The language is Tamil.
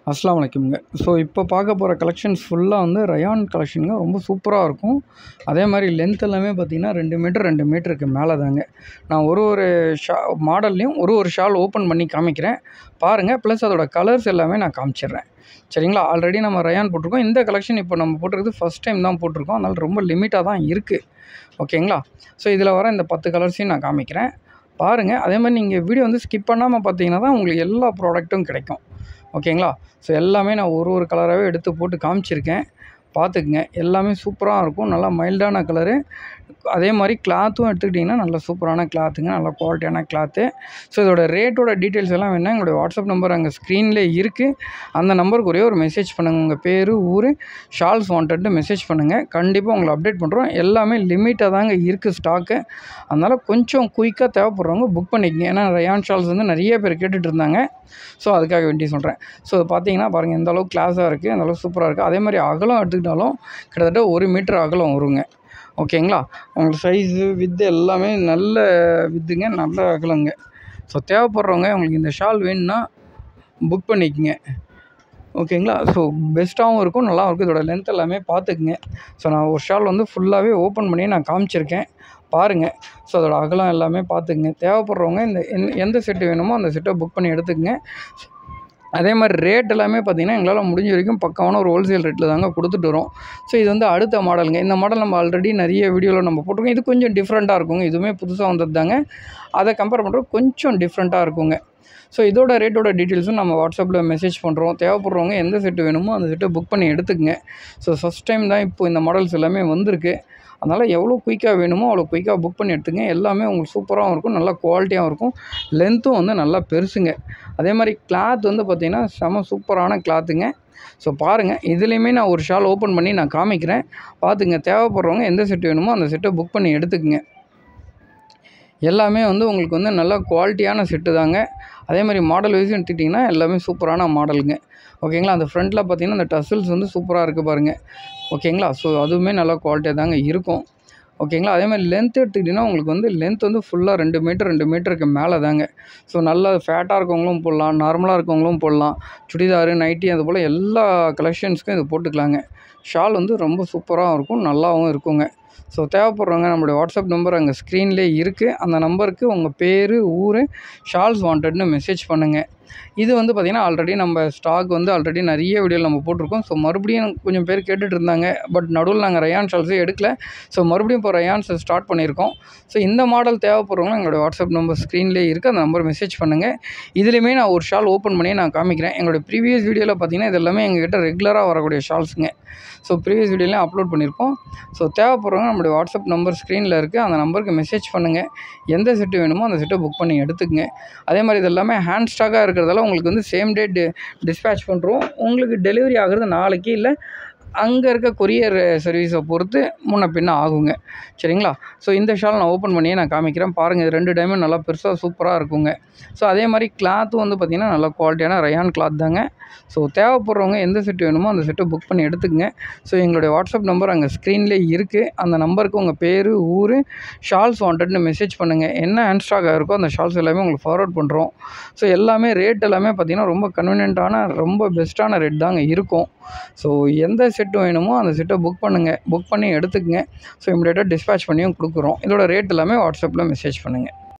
அஸ்ஸலாமு அலைக்கும்ங்க ஸோ இப்போ பார்க்க போகிற கலெக்ஷன்ஸ் ஃபுல்லாக வந்து ரயான் கலெக்ஷனுங்க ரொம்ப சூப்பராக இருக்கும் அதே மாதிரி லென்த் எல்லாமே பார்த்தீங்கன்னா ரெண்டு மீட்டர் ரெண்டு மீட்டருக்கு மேலே தாங்க நான் ஒரு ஒரு ஷா மாடல்லையும் ஒரு ஒரு ஷால் ஓப்பன் பண்ணி காமிக்கிறேன் பாருங்கள் ப்ளஸ் அதோட கலர்ஸ் எல்லாமே நான் காமிச்சிடுறேன் சரிங்களா ஆல்ரெடி நம்ம ரயான் போட்டிருக்கோம் இந்த கலெக்ஷன் இப்போ நம்ம போட்டிருக்கிறது ஃபஸ்ட் டைம் தான் போட்டிருக்கோம் அதனால் ரொம்ப லிமிட்டாக தான் இருக்குது ஓகேங்களா ஸோ இதில் வர இந்த பத்து கலர்ஸையும் நான் காமிக்கிறேன் பாருங்கள் அதே மாதிரி நீங்கள் வீடியோ வந்து ஸ்கிப் பண்ணாமல் பார்த்தீங்கன்னா தான் உங்களுக்கு எல்லா ப்ராடக்ட்டும் கிடைக்கும் ஓகேங்களா ஸோ எல்லாமே நான் ஒரு ஒரு கலராகவே எடுத்து போட்டு காமிச்சிருக்கேன் பார்த்துக்குங்க எல்லாமே சூப்பராக இருக்கும் நல்லா மைல்டான கலரு அதே மாதிரி கிளாத்தும் எடுத்துக்கிட்டிங்கன்னா நல்ல சூப்பரான கிளாத்துங்க நல்ல குவாலிட்டியான கிளாத்து ஸோ இதோட ரேட்டோட டீட்டெயில்ஸ் எல்லாம் வேணால் எங்களுடைய வாட்ஸ்அப் நம்பர் அங்கே ஸ்க்ரீன்லேயே இருக்குது அந்த நம்பருக்கு ஒரே ஒரு மெசேஜ் பண்ணுங்கள் உங்கள் பேர் ஊர் ஷால்ஸ் வாண்டட்னு மெசேஜ் பண்ணுங்கள் கண்டிப்பாக உங்களை அப்டேட் பண்ணுறோம் எல்லாமே லிமிட்டாக தாங்க இருக்குது ஸ்டாக்கு அதனால் கொஞ்சம் குயிக்காக தேவைப்படுறவங்க புக் பண்ணிக்கங்க ஏன்னா ரயான் ஷால்ஸ் வந்து நிறைய பேர் கேட்டுட்டு இருந்தாங்க ஸோ அதுக்காக வேண்டி சொல்கிறேன் ஸோ பார்த்தீங்கன்னா பாருங்கள் எந்த அளவுக்கு கிளாஸாக இருக்குது அந்த அளவுக்கு சூப்பராக இருக்குது அதே மாதிரி அகலம் எடுத்துக்கிட்டாலும் கிட்டத்தட்ட ஒரு மீட்டர் அகலம் வருங்க ஓகேங்களா உங்களுக்கு சைஸு வித்து எல்லாமே நல்ல வித்துங்க நல்ல அகலங்க ஸோ தேவைப்படுறவங்க உங்களுக்கு இந்த ஷால் வேணும்னா புக் பண்ணிக்கங்க ஓகேங்களா ஸோ பெஸ்ட்டாகவும் இருக்கும் நல்லா இருக்கும் இதோட லென்த் எல்லாமே பார்த்துக்குங்க ஸோ நான் ஒரு ஷால் வந்து ஃபுல்லாகவே ஓப்பன் பண்ணி நான் காமிச்சிருக்கேன் பாருங்கள் ஸோ அதோட அகலம் எல்லாமே பார்த்துக்குங்க தேவைப்படுறவங்க இந்த எந்த- எந்த செட்டு வேணுமோ அந்த செட்டை புக் பண்ணி எடுத்துக்கங்க அதே மாதிரி ரேட் எல்லாமே பார்த்தீங்கன்னா எங்களால் முடிஞ்ச வரைக்கும் பக்காவான ஒரு ஹோல்சேல் ரேட்டில் தாங்க கொடுத்துட்டு வரோம் ஸோ இது வந்து அடுத்த மாடலுங்க இந்த மாடல் நம்ம ஆல்ரெடி நிறைய வீடியோவில் நம்ம போட்டிருக்கோம் இது கொஞ்சம் டிஃப்ரெண்ட்டாக இருக்குங்க இதுவுமே புதுசாக வந்தது தாங்க அதை கம்பேர் பண்ணுறோம் கொஞ்சம் டிஃப்ரெண்ட்டாக இருக்குங்க ஸோ இதோட ரேட்டோட டீட்டெயில்ஸும் நம்ம வாட்ஸ்அப்பில் மெசேஜ் பண்ணுறோம் தேவைப்படுறவங்க எந்த செட்டு வேணுமோ அந்த செட்டை புக் பண்ணி எடுத்துக்கங்க ஸோ ஃபஸ்ட் டைம் தான் இப்போ இந்த மாடல்ஸ் எல்லாமே வந்திருக்கு அதனால் எவ்வளோ குயிக்காக வேணுமோ அவ்வளோ குயிக்காக புக் பண்ணி எடுத்துங்க எல்லாமே உங்களுக்கு சூப்பராகவும் இருக்கும் நல்லா குவாலிட்டியாகவும் இருக்கும் லென்த்தும் வந்து நல்லா பெருசுங்க அதே மாதிரி கிளாத் வந்து பார்த்திங்கன்னா செம சூப்பரான கிளாத்துங்க ஸோ பாருங்கள் இதுலேயுமே நான் ஒரு ஷால் ஓப்பன் பண்ணி நான் காமிக்கிறேன் பார்த்துங்க தேவைப்படுறவங்க எந்த செட்டு வேணுமோ அந்த செட்டை புக் பண்ணி எடுத்துக்கங்க எல்லாமே வந்து உங்களுக்கு வந்து நல்ல குவாலிட்டியான செட்டு தாங்க அதே மாதிரி மாடல் வைஸ் எடுத்துக்கிட்டிங்கன்னா எல்லாமே சூப்பரான மாடலுங்க ஓகேங்களா அந்த ஃப்ரண்ட்டில் பார்த்தீங்கன்னா அந்த டசில்ஸ் வந்து சூப்பராக இருக்குது பாருங்கள் ஓகேங்களா ஸோ அதுவுமே நல்லா குவாலிட்டியாக தாங்க இருக்கும் ஓகேங்களா அதே மாதிரி லென்த் எடுத்துக்கிட்டிங்கன்னா உங்களுக்கு வந்து லென்த் வந்து ஃபுல்லாக ரெண்டு மீட்டர் ரெண்டு மீட்டருக்கு மேலே தாங்க ஸோ நல்லா ஃபேட்டாக இருக்கவங்களும் போடலாம் நார்மலாக இருக்கவங்களும் போடலாம் சுடிதாரு நைட்டி அது போல் எல்லா கலெக்ஷன்ஸ்க்கும் இது போட்டுக்கலாங்க ஷால் வந்து ரொம்ப சூப்பராகவும் இருக்கும் நல்லாவும் இருக்குங்க ஸோ தேவைப்படுறவங்க நம்மளுடைய வாட்ஸ்அப் நம்பர் அங்கே ஸ்க்ரீன்லேயே இருக்குது அந்த நம்பருக்கு உங்கள் பேர் ஊர் ஷால்ஸ் வாண்டட்னு மெசேஜ் பண்ணுங்கள் இது வந்து பார்த்திங்கன்னா ஆல்ரெடி நம்ம ஸ்டாக் வந்து ஆல்ரெடி நிறைய வீடியோவில் நம்ம போட்டிருக்கோம் ஸோ மறுபடியும் கொஞ்சம் பேர் கேட்டுட்டு இருந்தாங்க பட் நடுவில் நாங்கள் ரயான் ஷால்ஸே எடுக்கல ஸோ மறுபடியும் இப்போ ரயான்ஸ் ஸ்டார்ட் பண்ணியிருக்கோம் ஸோ இந்த மாடல் தேவைப்படுறவங்க எங்களுடைய வாட்ஸ்அப் நம்பர் ஸ்க்ரீன்லேயே இருக்குது அந்த நம்பர் மெசேஜ் பண்ணுங்கள் இதுலேயுமே நான் ஒரு ஷால் ஓப்பன் பண்ணி நான் காமிக்கிறேன் எங்களுடைய ப்ரீவியஸ் வீடியோவில் பார்த்தீங்கன்னா இது எல்லாமே எங்ககிட்ட ரெகுலராக வரக்கூடிய ஷால்ஸுங்க ஸோ ப்ரீவியஸ் வீடியோலையும் அப்லோட் பண்ணியிருப்போம் ஸோ தேவைப்படுறவங்க நம்மளுடைய வாட்ஸ்அப் நம்பர் ஸ்க்ரீனில் இருக்குது அந்த நம்பருக்கு மெசேஜ் பண்ணுங்கள் எந்த செட்டு வேணுமோ அந்த செட்டை புக் பண்ணி எடுத்துக்கங்க அதே மாதிரி இது எல்லாமே ஹேண்ட் ஸ்டாக்காக இருக்கிறதால உங்களுக்கு வந்து சேம் டேட் டிஸ்பேச் பண்ணுறோம் உங்களுக்கு டெலிவரி ஆகிறது நாளைக்கு இல்லை அங்கே இருக்க கொரியர் சர்வீஸை பொறுத்து முன்ன பின்ன ஆகுங்க சரிங்களா ஸோ இந்த ஷால் நான் ஓப்பன் பண்ணியே நான் காமிக்கிறேன் பாருங்கள் இது ரெண்டு டைமும் நல்லா பெருசாக சூப்பராக இருக்குங்க ஸோ அதே மாதிரி கிளாத்தும் வந்து பார்த்திங்கன்னா நல்ல குவாலிட்டியான ரயான் கிளாத் தாங்க ஸோ தேவைப்படுறவங்க எந்த செட்டு வேணுமோ அந்த செட்டை புக் பண்ணி எடுத்துக்கங்க ஸோ எங்களுடைய வாட்ஸ்அப் நம்பர் அங்கே ஸ்க்ரீன்லேயே இருக்குது அந்த நம்பருக்கு உங்கள் பேர் ஊர் ஷால்ஸ் வாண்டட்னு மெசேஜ் பண்ணுங்கள் என்ன ஹேண்ட் ஸ்டாக் இருக்கோ அந்த ஷால்ஸ் எல்லாமே உங்களுக்கு ஃபார்வர்ட் பண்ணுறோம் ஸோ எல்லாமே ரேட் எல்லாமே பார்த்திங்கன்னா ரொம்ப கன்வீனியண்ட்டான ரொம்ப பெஸ்ட்டான ரேட் தாங்க இருக்கும் ஸோ எந்த செட்டு வேணுமோ அந்த செட்டை புக் பண்ணுங்கள் புக் பண்ணி எடுத்துக்கங்க ஸோ இமிடியேட்டாக டிஸ்பேச் பண்ணியும் கொடுக்குறோம் இதோட ரேட் எல்லாமே வாட்ஸ்அப்பில் மெசேஜ் பண்ணுங்கள்